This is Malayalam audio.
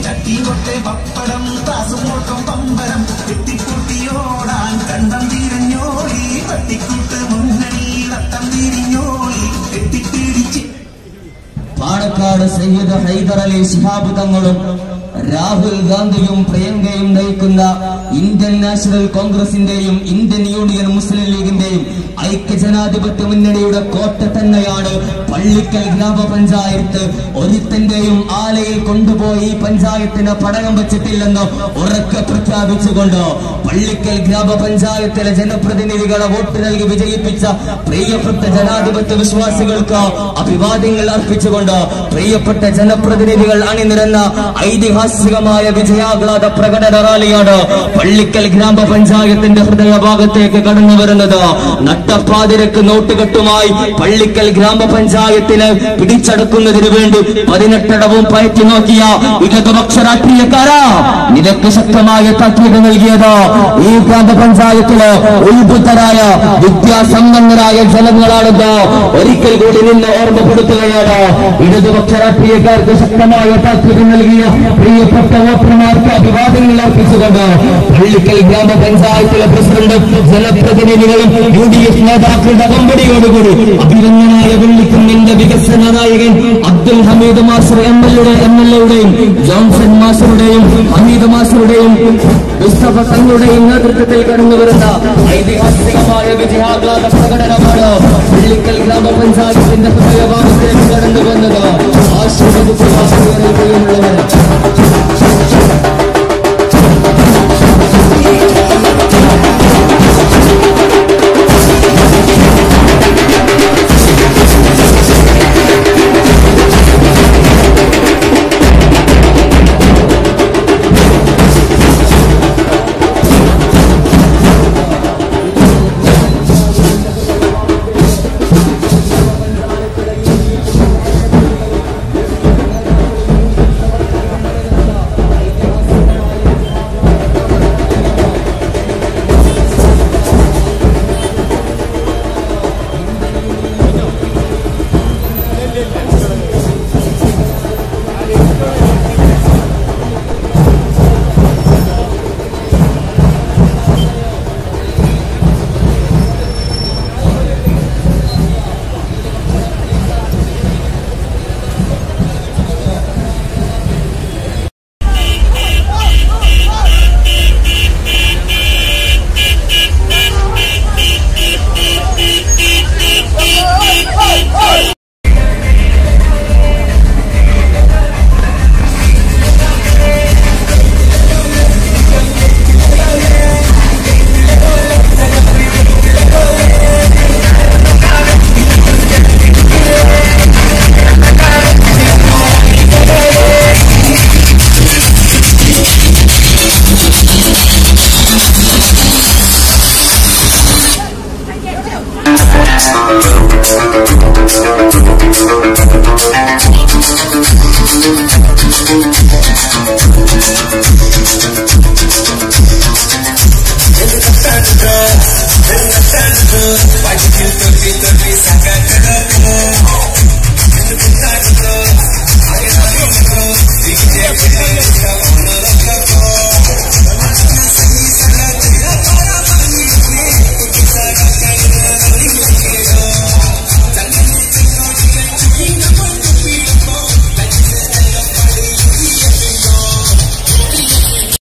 ചട്ടിയൊട്ടെ പപ്പടം താസുമോട്ടം പമ്പരം കെട്ടിക്കൂട്ടിയോടാൻ കണ്ടം തിരിഞ്ഞോളി തട്ടിക്കൂട്ട് മുന്നണി തട്ടം തിരിഞ്ഞോളി കെട്ടിപ്പിടിച്ച് പാണക്കാട് സയ്യിദ് ഹൈദർ അലി ശിഹാബ് തങ്ങളും രാഹുൽ ഗാന്ധിയും പ്രിയങ്കയും നയിക്കുന്ന ഇന്ത്യൻ നാഷണൽ കോൺഗ്രസിന്റെയും ഇന്ത്യൻ യൂണിയൻ മുസ്ലിം ലീഗിന്റെയും ഐക്യജനാധിപത്യ മുന്നണിയുടെ കോട്ട തന്നെയാണ് പള്ളിക്കൽ ഗ്രാമപഞ്ചായത്ത് ഒരുത്തന്റെയും ആലയിൽ കൊണ്ടുപോയി ഈ പഞ്ചായത്തിന് പടകം വെച്ചിട്ടില്ലെന്ന് ഉറക്കെ പ്രഖ്യാപിച്ചുകൊണ്ട് പള്ളിക്കൽ ഗ്രാമപഞ്ചായത്തിലെ ജനപ്രതിനിധികളെ വോട്ട് നൽകി വിജയിപ്പിച്ച പ്രിയപ്പെട്ട ജനാധിപത്യ വിശ്വാസികൾക്ക് അഭിവാദ്യങ്ങൾ അർപ്പിച്ചുകൊണ്ട് പ്രിയപ്പെട്ട ജനപ്രതിനിധികൾ അണിനിരന്ന ഐതിഹാസികമായ വിജയാഹ്ലാദ പ്രകടന റാലിയാണ് പള്ളിക്കൽ ഗ്രാമപഞ്ചായത്തിന്റെ ഹൃദയഭാഗത്തേക്ക് കടന്നു വരുന്നത് നട്ടപ്പാതിരക്ക് നോട്ടുകെട്ടുമായി പള്ളിക്കൽ ഗ്രാമപഞ്ചായത്തിനെ പിടിച്ചടക്കുന്നതിന് വേണ്ടി പതിനെട്ടടവും പയറ്റി നോക്കിയ ഇടതുപക്ഷ രാഷ്ട്രീയക്കാരാ നിനക്ക് ശക്തമായ താക്കീത് നൽകിയത് ഈ ഗ്രാമപഞ്ചായത്തില് ഉത്ബുദ്ധരായ വിദ്യാസമ്പന്നരായ ജനങ്ങളാണെന്ന് ഒരിക്കൽ കൂടി നിന്ന് ഓർമ്മപ്പെടുത്തുകയാണ് ഇടതുപക്ഷ രാഷ്ട്രീയക്കാർക്ക് ശക്തമായ താക്കീത് നൽകിയ പ്രിയപ്പെട്ട വോട്ടർമാർക്ക് അഭിവാദ്യങ്ങൾ അർപ്പിച്ചുകൊണ്ട് പള്ളിക്കൽ ഗ്രാമപഞ്ചായത്തിലെ പ്രസിഡന്റ് ജനപ്രതിനിധികളും യു ഡി എഫ് നേതാക്കളുടെ അകമ്പടിയോടുകൂടി അഭിനന്ദനായ വെള്ളിക്കുന്നിന്റെ വികസന നായകൻ Abdul Hameed master M L A M L എയുടെയും ജോൺസൺ മാസ്റ്ററുടെയും ഹമീദ് മാസ്റ്ററുടെയും മുസ്തഫ തങ്ങളുടെയും നേതൃത്വത്തിൽ കടന്നു വരുന്ന ഐതിഹാസികമായ വിജയാഹ്ലാദ പ്രകടനമാണ് പള്ളിക്കൽ ഗ്രാമപഞ്ചായത്തിന്റെ ഹൃദയഭാഗത്തേക്ക് കടന്നു വന്നത് ആശീർവദിക്കുക